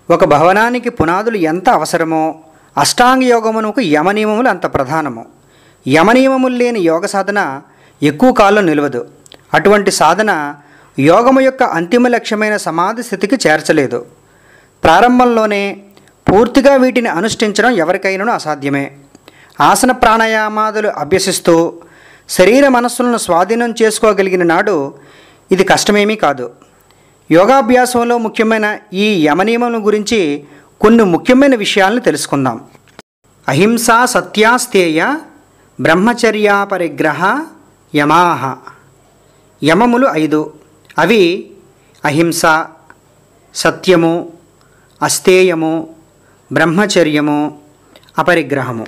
ఒక భవనానికి పునాదులు ఎంత అవసరమో అష్టాంగ యోగమునకు యమనియమములు అంత ప్రధానము యమనియమములు లేని యోగ సాధన ఎక్కువ కాలం నిలవదు అటువంటి సాధన యోగము యొక్క అంతిమ లక్ష్యమైన సమాధి స్థితికి చేర్చలేదు ప్రారంభంలోనే పూర్తిగా వీటిని అనుష్ఠించడం ఎవరికైనాను అసాధ్యమే ఆసన ప్రాణాయామాదులు అభ్యసిస్తూ శరీర మనస్సులను స్వాధీనం చేసుకోగలిగిన నాడు ఇది కష్టమేమీ కాదు యోగాభ్యాసంలో ముఖ్యమైన ఈ యమనియమం గురించి కొన్ని ముఖ్యమైన విషయాలను తెలుసుకుందాం అహింస సత్యాస్తేయ బ్రహ్మచర్యా పరిగ్రహ యమాహ యమములు ఐదు అవి అహింస సత్యము అస్తేయము బ్రహ్మచర్యము అపరిగ్రహము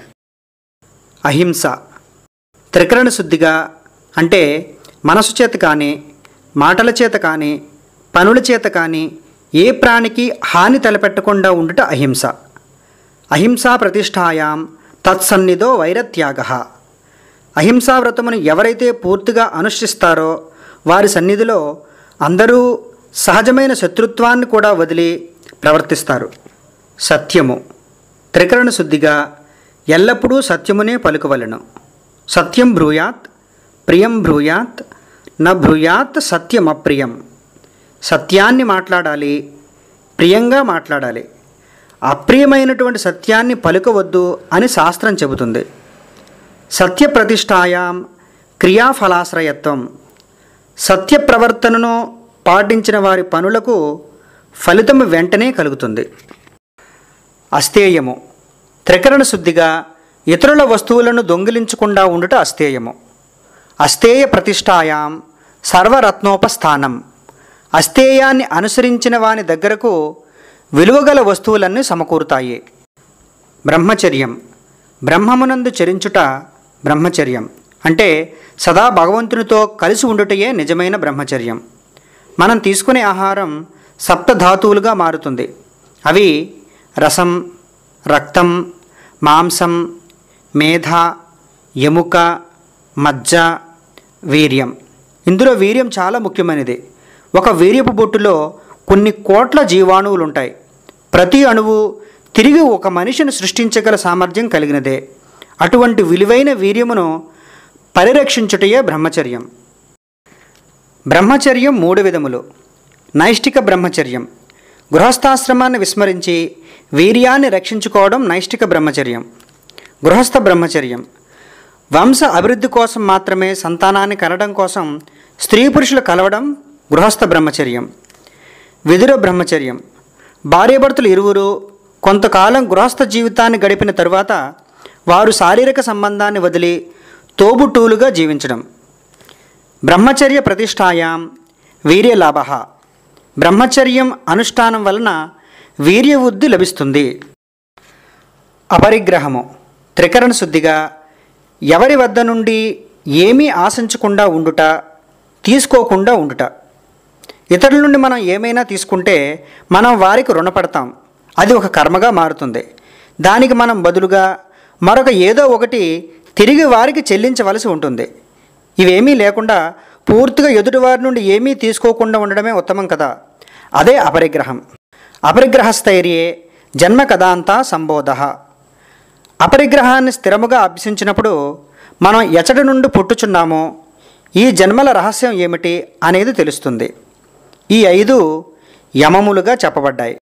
అహింస త్రికరణ శుద్ధిగా అంటే మనసు చేత కానీ మాటల చేత కానీ పనుల చేత కానీ ఏ ప్రాణికి హాని తలపెట్టకుండా ఉండుట అహింస అహింసా ప్రతిష్టాయాం తత్సన్నిధో వైరత్యాగ అహింసా వ్రతమును ఎవరైతే పూర్తిగా అనుష్ఠిస్తారో వారి సన్నిధిలో అందరూ సహజమైన శత్రుత్వాన్ని కూడా వదిలి ప్రవర్తిస్తారు సత్యము త్రికరణ శుద్ధిగా ఎల్లప్పుడూ సత్యమునే పలుకవలను సత్యం బ్రూయాత్ ప్రియం బ్రూయాత్ న బ్రూయాత్ సత్యమప్రియం సత్యాన్ని మాట్లాడాలి ప్రియంగా మాట్లాడాలి అప్రియమైనటువంటి సత్యాన్ని పలుకవద్దు అని శాస్త్రం చెబుతుంది సత్య ప్రతిష్టాయాం క్రియాఫలాశ్రయత్వం సత్య ప్రవర్తనను పాటించిన వారి పనులకు ఫలితం వెంటనే కలుగుతుంది అస్థేయము త్రికరణ శుద్ధిగా ఇతరుల వస్తువులను దొంగిలించకుండా ఉండుట అస్థేయము అస్థేయ ప్రతిష్టాయాం సర్వరత్నోపస్థానం అస్థేయాన్ని అనుసరించిన వాని దగ్గరకు విలువగల వస్తువులన్నీ సమకూరుతాయి బ్రహ్మచర్యం బ్రహ్మమునందు చరించుట బ్రహ్మచర్యం అంటే సదా భగవంతునితో కలిసి ఉండుటయే నిజమైన బ్రహ్మచర్యం మనం తీసుకునే ఆహారం సప్తధాతువులుగా మారుతుంది అవి రసం రక్తం మాంసం మేధ ఎముక మజ్జ వీర్యం ఇందులో వీర్యం చాలా ముఖ్యమైనది ఒక వీర్యపు బొట్టులో కొన్ని కోట్ల జీవాణువులు ఉంటాయి ప్రతి అణువు తిరిగి ఒక మనిషిని సృష్టించగల సామర్థ్యం కలిగినదే అటువంటి విలువైన వీర్యమును పరిరక్షించుటయే బ్రహ్మచర్యం బ్రహ్మచర్యం మూడు విధములు నైష్టిక బ్రహ్మచర్యం గృహస్థాశ్రమాన్ని విస్మరించి వీర్యాన్ని రక్షించుకోవడం నైష్టిక బ్రహ్మచర్యం గృహస్థ బ్రహ్మచర్యం వంశ అభివృద్ధి కోసం మాత్రమే సంతానాన్ని కనడం కోసం స్త్రీ పురుషులు కలవడం గృహస్థ బ్రహ్మచర్యం విదుర బ్రహ్మచర్యం భార్యాభర్తలు ఇరువురు కొంతకాలం గృహస్థ జీవితాన్ని గడిపిన తరువాత వారు శారీరక సంబంధాన్ని వదిలి తోబుట్టువులుగా జీవించడం బ్రహ్మచర్య ప్రతిష్టాయాం వీర్యలాభ బ్రహ్మచర్యం అనుష్ఠానం వలన వీర్యవృద్ధి లభిస్తుంది అపరిగ్రహము త్రికరణ శుద్ధిగా ఎవరి వద్ద నుండి ఏమీ ఆశించకుండా ఉండుట తీసుకోకుండా ఉండుట ఇతరుల నుండి మనం ఏమైనా తీసుకుంటే మనం వారికి రుణపడతాం అది ఒక కర్మగా మారుతుంది దానికి మనం బదులుగా మరొక ఏదో ఒకటి తిరిగి వారికి చెల్లించవలసి ఉంటుంది ఇవేమీ లేకుండా పూర్తిగా ఎదుటివారి నుండి ఏమీ తీసుకోకుండా ఉండడమే ఉత్తమం కదా అదే అపరిగ్రహం అపరిగ్రహస్థైర్యే జన్మ కదాంతా సంబోధ అపరిగ్రహాన్ని స్థిరముగా అభ్యసించినప్పుడు మనం ఎచటి నుండి పుట్టుచున్నామో ఈ జన్మల రహస్యం ఏమిటి అనేది తెలుస్తుంది ఈ ఐదు యమములుగా చెప్పబడ్డాయి